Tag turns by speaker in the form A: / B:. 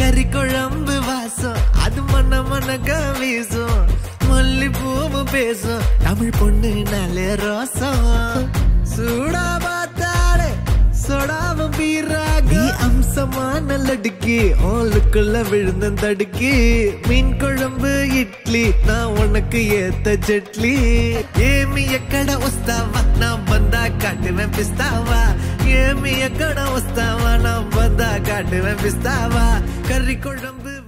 A: கறி குழம்பு வாசம் அது மன மனக்க வீசும் மல்லிப்பூவும் பேசும் தமிழ் பொண்ணு நல்ல ரோசம் சூடா பார்த்தாலே சொடாவும் பீராக அம்சமான லடுக்கி ஓலுக்குள்ள விழுந்த தடுக்கி மீன் குழம்பு இட்லி நான் உனக்கு ஏத்த ஜட்லி ஏமி எக்கட வஸ்தாவா நான் வந்தா காட்டுவேன் பிஸ்தாவா ஏமி எக்கட வஸ்தாவா நான் வந்தா காட்டுவேன் பிஸ்தாவா கறி குழம்பு